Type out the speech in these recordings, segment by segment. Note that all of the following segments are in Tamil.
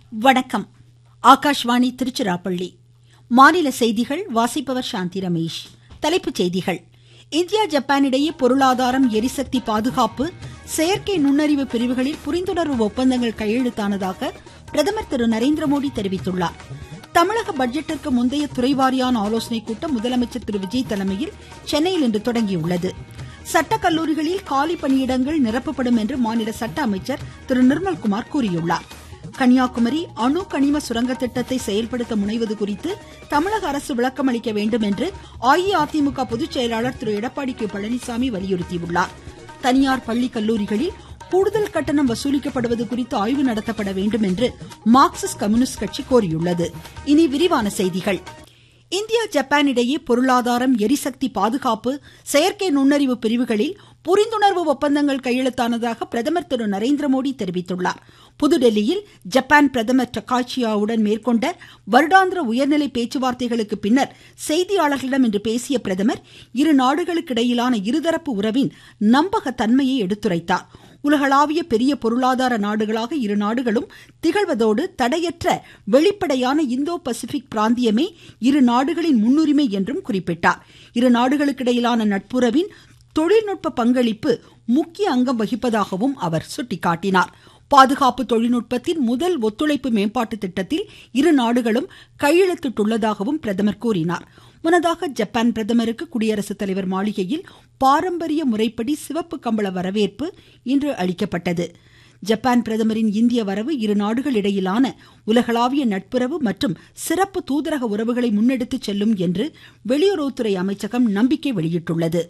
வணக்கம் ஆகாஷ்வாணி திருச்சிராப்பள்ளி மாநில செய்திகள் வாசிப்பவர் சாந்தி ரமேஷ் தலைப்புச் செய்திகள் இந்தியா ஜப்பான் இடையே பொருளாதாரம் எரிசக்தி பாதுகாப்பு செயற்கை நுண்ணறிவு பிரிவுகளில் புரிந்துணர்வு ஒப்பந்தங்கள் கையெழுத்தானதாக பிரதமர் திரு நரேந்திரமோடி தெரிவித்துள்ளார் தமிழக பட்ஜெட்டிற்கு முந்தைய துறைவாரியான ஆலோசனைக் கூட்டம் முதலமைச்சர் திரு விஜய் தலைமையில் சென்னையில் இன்று தொடங்கியுள்ளது சட்டக்கல்லூரிகளில் காலி பணியிடங்கள் நிரப்பப்படும் என்று மாநில சட்ட அமைச்சர் திரு நிர்மல்குமார் கூறியுள்ளார் கன்னியாகுமரி அணு கனிம சுரங்க திட்டத்தை செயல்படுத்த முனைவது குறித்து தமிழக அரசு விளக்கம் அளிக்க வேண்டும் என்று அஇஅதிமுக பொதுச் செயலாளர் திரு எடப்பாடி கே பழனிசாமி வலியுறுத்தியுள்ளார் தனியார் பள்ளி கல்லூரிகளில் கூடுதல் கட்டணம் வசூலிக்கப்படுவது குறித்து ஆய்வு நடத்தப்பட வேண்டும் என்று மார்க்சிஸ்ட் கம்யூனிஸ்ட் கட்சி கோரியுள்ளது இனி விரிவான செய்திகள் இந்தியா ஜப்பான் இடையே பொருளாதாரம் எரிசக்தி பாதுகாப்பு செயற்கை நுண்ணறிவு பிரிவுகளில் புரிந்துணர்வு ஒப்பந்தங்கள் கையெழுத்தானதாக பிரதமர் திரு நரேந்திரமோடி தெரிவித்துள்ளார் புதுடெல்லியில் ஜப்பான் பிரதமர் டக்காச்சியாவுடன் மேற்கொண்ட வருடாந்திர உயர்நிலை பேச்சுவார்த்தைகளுக்கு பின்னர் செய்தியாளர்களிடம் இன்று பேசிய பிரதமர் இரு நாடுகளுக்கிடையிலான இருதரப்பு உறவின் நம்பகத்தன்மையை எடுத்துரைத்தார் உலகளாவிய பெரிய பொருளாதார நாடுகளாக இரு நாடுகளும் திகழ்வதோடு தடையற்ற வெளிப்படையான இந்தோ பசிபிக் பிராந்தியமே இரு நாடுகளின் முன்னுரிமை என்றும் குறிப்பிட்டார் இரு நாடுகளுக்கிடையிலான நட்புறவின் தொழில்நுட்ப பங்களிப்பு முக்கிய அங்கம் வகிப்பதாகவும் அவர் சுட்டிக்காட்டினார் பாதுகாப்பு தொழில்நுட்பத்தின் முதல் ஒத்துழைப்பு மேம்பாட்டு திட்டத்தில் இரு நாடுகளும் கையெழுத்திட்டுள்ளதாகவும் பிரதமர் கூறினார் முன்னதாக ஜப்பான் பிரதமருக்கு குடியரசுத் தலைவர் மாளிகையில் பாரம்பரிய முறைப்படி சிவப்பு கம்பள வரவேற்பு இன்று அளிக்கப்பட்டது ஜப்பான் பிரதமரின் இந்திய வரவு இரு நாடுகள் இடையிலான உலகளாவிய நட்புறவு மற்றும் சிறப்பு தூதரக உறவுகளை முன்னெடுத்து செல்லும் என்று வெளியுறவுத்துறை அமைச்சகம் நம்பிக்கை வெளியிட்டுள்ளது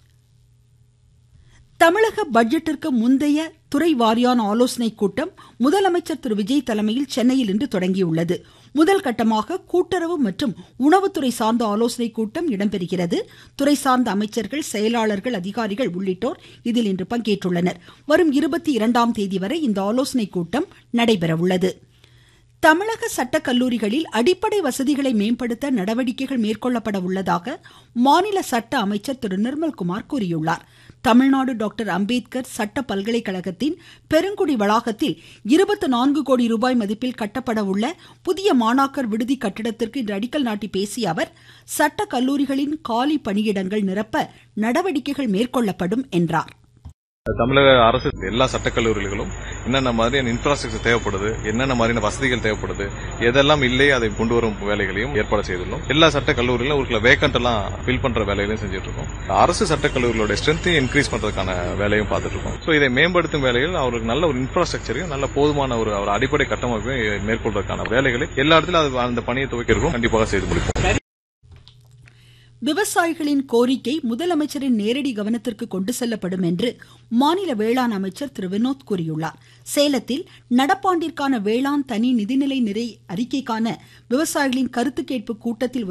தமிழக பட்ஜெட்டிற்கு முந்தைய துறை வாரியான ஆலோசனைக் கூட்டம் முதலமைச்சர் திரு விஜய் தலைமையில் சென்னையில் இன்று தொடங்கியுள்ளது முதல் கட்டமாக கூட்டுறவு மற்றும் உணவுத்துறை சார்ந்த ஆலோசனைக் கூட்டம் இடம்பெறுகிறது துறை சார்ந்த அமைச்சர்கள் செயலாளர்கள் அதிகாரிகள் உள்ளிட்டோர் இதில் இன்று பங்கேற்றுள்ளனர் வரும் இருபத்தி இரண்டாம் தேதி வரை இந்த ஆலோசனைக் கூட்டம் நடைபெறவுள்ளது தமிழக சட்டக்கல்லூரிகளில் அடிப்படை வசதிகளை மேம்படுத்த நடவடிக்கைகள் மேற்கொள்ளப்பட உள்ளதாக மாநில சட்ட அமைச்சர் திரு நிர்மல்குமார் கூறியுள்ளார் தமிழ்நாடு டாக்டர் அம்பேத்கர் சட்ட பல்கலைக்கழகத்தின் பெருங்குடி வளாகத்தில் இருபத்தி நான்கு கோடி ரூபாய் மதிப்பில் கட்டப்பட உள்ள புதிய மாணாக்கர் விடுதி கட்டிடத்திற்கு இன்று அடிக்கல் நாட்டி பேசிய அவர் சட்ட கல்லூரிகளின் காலி பணியிடங்கள் நிரப்ப நடவடிக்கைகள் மேற்கொள்ளப்படும் என்றார் தமிழக அரசு எல்லா சட்டக்கல்லூரிகளும் என்னென்ன மாதிரியான இன்ஃப்ராஸ்ட்ரக்சர் தேவைப்படுது என்னென்ன மாதிரியான வசதிகள் தேவைப்படுது எதெல்லாம் இல்லை அதை கொண்டு வரும் வேலைகளையும் ஏற்பாடு செய்துள்ளோம் எல்லா சட்டக்கல்லூரிகளும் ஒரு சில வேக்கண்ட் எல்லாம் ஃபில் பண்ற வேலைகளையும் செஞ்சுட்டு இருக்கோம் அரசு சட்டக்கல்லூரிகளோட ஸ்ட்ரென்த்தையும் இன்க்ரீஸ் பண்றதுக்கான வேலையும் பார்த்துட்டு இருக்கோம் ஸோ இதை மேம்படுத்தும் வேலைகள் அவருக்கு நல்ல ஒரு இன்ஃப்ராஸ்ட்ரக்சரையும் நல்ல போதுமான ஒரு ஒரு அடிப்படை கட்டமைப்பையும் மேற்கொள்றதுக்கான வேலைகளை எல்லா இடத்திலும் அந்த பணியை துவைக்கிறதும் கண்டிப்பாக செய்து முடிப்போம் விவசாயிகளின் கோரிக்கை முதலமைச்சரின் நேரடி கவனத்திற்கு கொண்டு செல்லப்படும் என்று மாநில வேளாண் அமைச்சர் திரு வினோத் கூறியுள்ளார் சேலத்தில் நடப்பாண்டிற்கான வேளாண் தனி நிதிநிலை நிறை அறிக்கைக்கான விவசாயிகளின் கருத்து கேட்பு கூட்டத்தில்